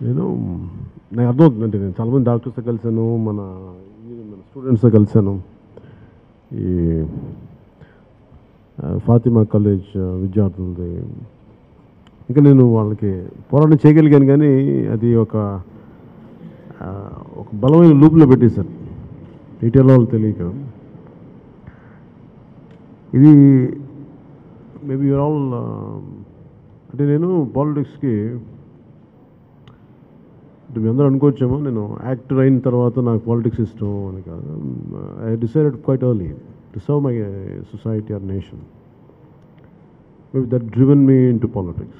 నేను నాకు అర్థమవుతుందంటే నేను చాలామంది డాక్టర్స్తో కలిశాను మన ఈ మన స్టూడెంట్స్తో కలిశాను ఈ ఆ, ఫాతిమా కాలేజ్ ఆ, విద్యార్థులది ఇంకా నేను వాళ్ళకి పోరాటం చేయగలిగాను కానీ అది ఒక ఆ, ఒక బలమైన లూప్లో పెట్టేశారు డీటెయిల్ వాళ్ళు తెలియక ఇది మేబీ యూర్ ఆల్ అంటే నేను పాలిటిక్స్కి అంటే మీ అందరూ అనుకోవచ్చేమో నేను యాక్టర్ అయిన తర్వాత నాకు పాలిటిక్స్ ఇష్టం అని కాదు I decided quite early to serve my society or nation maybe that driven me into politics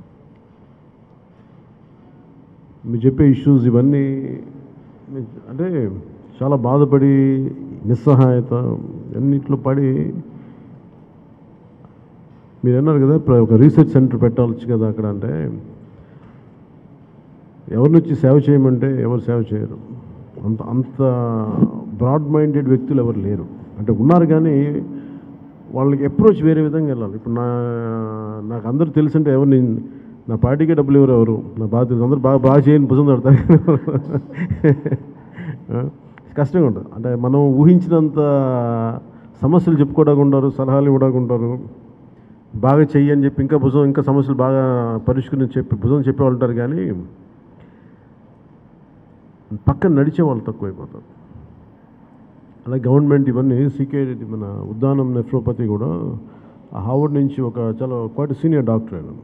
మీరు చెప్పే ఇష్యూస్ ఇవన్నీ మీ- అంటే చాలా బాధపడి నిస్సహాయత అన్నిట్లో పడి మీరు అన్నారు కదా ఇప్పుడు ఒక రీసెర్చ్ సెంటర్ పెట్టాల్సి కదా అక్కడ అంటే ఎవరిని వచ్చి సేవ చేయమంటే ఎవరు సేవ చేయరు అంత అంత బ్రాడ్ మైండెడ్ వ్యక్తులు ఎవరు లేరు అంటే ఉన్నారు కానీ వాళ్ళకి అప్రోచ్ వేరే విధంగా వెళ్ళాలి ఇప్పుడు నా నాకు అందరూ తెలుసుంటే ఎవరు నేను నా పార్టీకే డబ్బులు ఎవరు ఎవరు నా బాధ తెలుసు అందరూ బాగా బాగా చేయని భుజం తడతారు ఆ, కష్టంగా ఉంటుంది అంటే మనం ఊహించినంత సమస్యలు చెప్పుకోవడానికి ఉంటారు సలహాలు ఇవ్వడానికి ఉంటారు బాగా చెయ్యి అని చెప్పి ఇంకా భుజం ఇంకా సమస్యలు బాగా పరిష్కరించి చెప్పి భుజం చెప్పేవాళ్ళు ఉంటారు కానీ పక్కన నడిచే వాళ్ళు తక్కువైపోతారు అలాగే గవర్నమెంట్ ఇవన్నీ సీకే మన ఉద్దానం నెఫ్రోపతి కూడా ఆ హార్వర్డ్ నుంచి ఒక చాలా క్వాయిట్ సీనియర్ డాక్టర్ ఆయన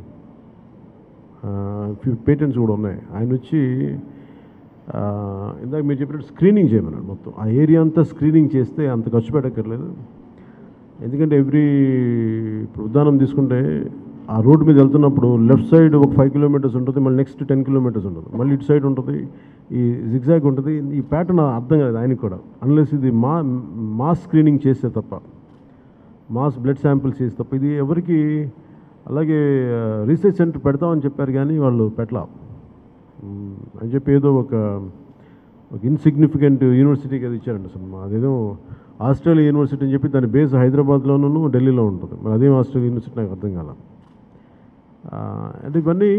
ఫ్యూ పేటెంట్స్ కూడా ఉన్నాయి ఆయన వచ్చి ఆ, ఇందాక మీరు చెప్పినట్టు స్క్రీనింగ్ చేయమన్నాడు మొత్తం ఆ ఏరియా అంతా స్క్రీనింగ్ చేస్తే అంత ఖర్చు పెట్టక్కర్లేదు ఎందుకంటే ఎవ్రీ ఇప్పుడు ఉదాహరణ తీసుకుంటే ఆ రోడ్డు మీద వెళ్తున్నప్పుడు లెఫ్ట్ సైడ్ ఒక ఫైవ్ కిలోమీటర్స్ ఉంటుంది మళ్ళీ నెక్స్ట్ టెన్ కిలోమీటర్స్ ఉంటుంది మళ్ళీ ఇటు సైడ్ ఉంటుంది ఈ జిగ్జాగ్ ఉంటుంది ఈ ప్యాటర్న్ అర్థం కాలేదు ఆయనకి కూడా అన్లెస్ ఇది మా మాస్ స్క్రీనింగ్ చేస్తే తప్ప మాస్ బ్లడ్ శాంపిల్స్ చేస్తే తప్ప ఇది ఎవరికి అలాగే రీసెర్చ్ సెంటర్ పెడతామని చెప్పారు కానీ వాళ్ళు పెట్టలా మ్, అని చెప్పి ఏదో ఒక ఒక ఇన్సిగ్నిఫికెంట్ యూనివర్సిటీకి అది ఇచ్చారంట అసలు మా- అదేదో ఆస్ట్రేలియా యూనివర్సిటీ అని చెప్పి దాని బేస్ హైదరాబాద్లోనూ ఢిల్లీలో ఉంటుంది మరి అదేం ఆస్ట్రేలియా యూనివర్సిటీ నాకు అర్థం కాల ఆ, అంటే ఇవన్నీ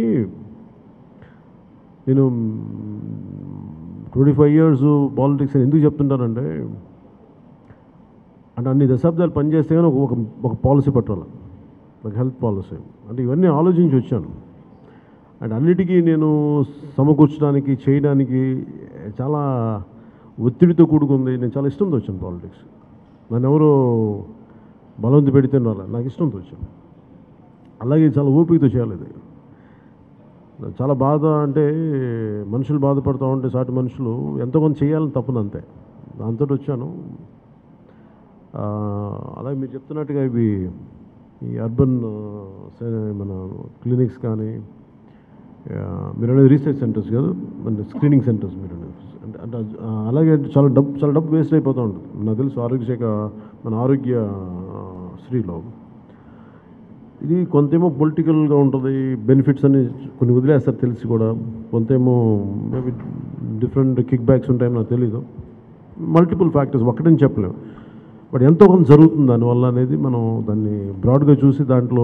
నేను ట్వంటీ ఫైవ్ ఇయర్స్ పాలిటిక్స్ అని ఎందుకు చెప్తుంటానంటే అంటే అన్ని దశాబ్దాలు పనిచేస్తే కానీ ఒక ఒక పాలసీ పట్టాలి ఒక హెల్త్ పాలసీ అంటే ఇవన్నీ ఆలోచించి వచ్చాను అండ్ అన్నిటికీ నేను సమకూర్చడానికి చేయడానికి చాలా ఒత్తిడితో కూడుకుంది నేను చాలా ఇష్టంతో వచ్చాను పాలిటిక్స్ నన్ను ఎవరో బలవంతి పెడితే రాలే నాకు ఇష్టంతో వచ్చాను అలాగే చాలా ఓపికతో చేయాలి ఇది నాకు చాలా బాధ అంటే మనుషులు బాధపడతా ఉంటే సాటి మనుషులు ఎంతో కొంత చేయాలని తప్పదు అంతే దాంతో వచ్చాను ఆ, అలాగే మీరు చెప్తున్నట్టుగా ఇవి ఈ అర్బన్ ఆ, సే- మన క్లినిక్స్ కానీ ఆ, మీరు అనేది రీసెర్చ్ సెంటర్స్ కాదు మన స్క్రీనింగ్ సెంటర్స్ మీరు అనేది అంటే అంటే ఆ, అలాగే చాలా డబ్బు చాలా డబ్బు వేస్ట్ అయిపోతూ ఉంటుంది నాకు తెలుసు ఆరోగ్య శాఖ మన ఆరోగ్య ఆ, శ్రీలో ఇది కొంతేమో పొలిటికల్గా ఉంటుంది బెనిఫిట్స్ అని కొన్ని వదిలేస్తారు తెలిసి కూడా కొంతేమో మేబీ డిఫరెంట్ కిక్ బ్యాక్స్ ఉంటాయని నాకు తెలీదు మల్టిపుల్ ఫ్యాక్టర్స్ ఒకటని చెప్పలేము బట్ ఎంతో కొంత జరుగుతుంది దానివల్ల అనేది మనం దాన్ని బ్రాడ్గా చూసి దాంట్లో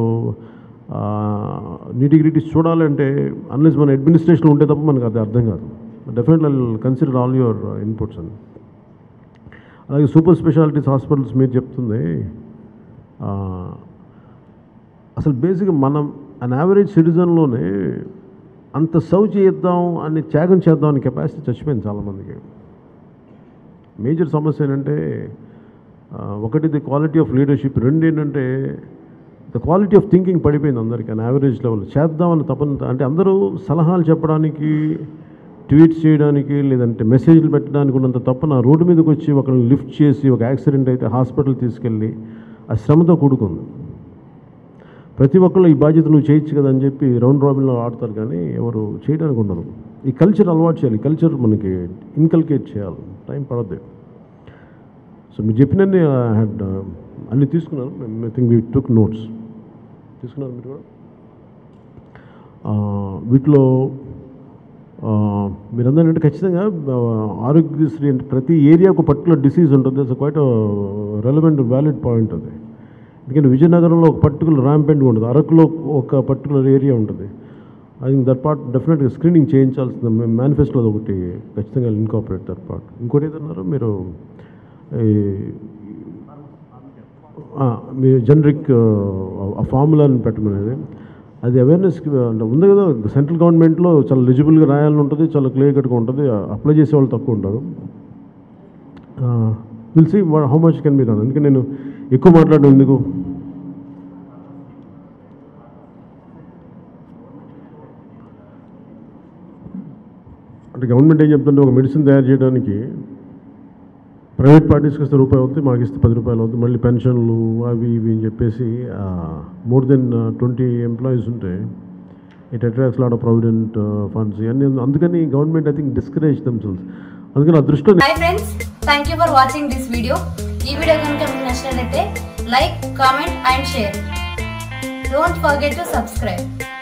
నీటి గ్రిటీస్ చూడాలంటే అన్లెస్ మన అడ్మినిస్ట్రేషన్ ఉంటే తప్ప మనకు అది అర్థం కాదు definitely consider all your inputs అని అలాగే సూపర్ స్పెషాలిటీస్ హాస్పిటల్స్ మీరు చెప్తుంది ఆ, అసలు బేసిక్గా మనం అన్ యావరేజ్ సిటిజన్లోనే అంత సర్వ్ చేద్దాం అని త్యాగం చేద్దాం అనే కెపాసిటీ చచ్చిపోయింది చాలామందికి మేజర్ సమస్య ఏంటంటే ఆ, ఒకటి ది క్వాలిటీ ఆఫ్ లీడర్షిప్ రెండు ఏంటంటే ద క్వాలిటీ ఆఫ్ థింకింగ్ పడిపోయింది అందరికీ అన్ యావరేజ్ లెవెల్ చేద్దామని తపన అంటే అందరూ సలహాలు చెప్పడానికి ట్వీట్స్ చేయడానికి లేదంటే మెసేజ్లు పెట్టడానికి ఉన్నంత తప్పన రోడ్డు మీదకి వచ్చి ఒకరిని లిఫ్ట్ చేసి ఒక యాక్సిడెంట్ అయితే హాస్పిటల్ తీసుకెళ్ళి ఆ శ్రమతో కూడుకుంది ప్రతి ఒక్కళ్ళు ఈ బాధ్యత నువ్వు చేయొచ్చు కదా అని చెప్పి రౌండ్ రాబిన్లో ఆడతారు కానీ ఎవరు చేయడానికి ఉండదు ఈ కల్చర్ అలవాటు చేయాలి కల్చర్ మనకి ఇన్కల్కేట్ చేయాలి టైం పడద్దు సో మీరు చెప్పినన్ని హ్యాడ్ అన్ని తీసుకున్నాను I think we took notes తీసుకున్నారు మీరు కూడా ఆ, వీటిలో ఆ, మీరందరూ అంటే ఖచ్చితంగా ఆ, ఆరోగ్యశ్రీ అంటే ప్రతి ఏరియా ఒక పర్టికులర్ డిసీజ్ ఉంటుంది it's quite relevant valid point అది ఎందుకంటే విజయనగరంలో ఒక పర్టికులర్ ర్యాంపెంట్గా ఉంటుంది అరకులో ఒక పర్టికులర్ ఏరియా ఉంటుంది ఐ థింక్ దట్ పార్ట్ డెఫినెట్గా స్క్రీనింగ్ చేయించాల్సిన మేనిఫెస్టోలో ఒకటి ఖచ్చితంగా ఇన్కాపరేట్ దట్ పార్ట్ ఇంకోటి ఏదన్నారు మీరు ఈ ఆ, మీ జనరిక్ ఆ ఫార్ములాని పెట్టమనేది అది అవేర్నెస్కి అంటే ఉంది కదా సెంట్రల్ గవర్నమెంట్లో చాలా ఎలిజిబుల్గా రాయాలని ఉంటుంది చాలా క్లియర్ కట్గా ఉంటుంది అప్లై చేసే వాళ్ళు తక్కువ ఉంటారు will see how much can be done అందుకే నేను ఎక్కువ మాట్లాడడం ఎందుకు అంటే గవర్నమెంట్ ఏం చెప్తుంటే ఒక మెడిసిన్ తయారు చేయడానికి ప్రైవేట్ పార్టీస్కి ఇస్తే రూపాయి అవుతుంది మాకు ఇస్తే పది రూపాయలు అవుతుంది మళ్ళీ పెన్షన్లు అవి ఇవి అని చెప్పేసి మోర్ దెన్ ట్వంటీ ఎంప్లాయీస్ ఉంటే it attracts lot of provident funds ఇవన్నీ అందుకని government I think discourage themselves అందుకని అదృష్టం hi friends thank you for watching this video ఈ వీడియో కనుక మీకు నచ్చినట్లయితే like comment and share don't forget to subscribe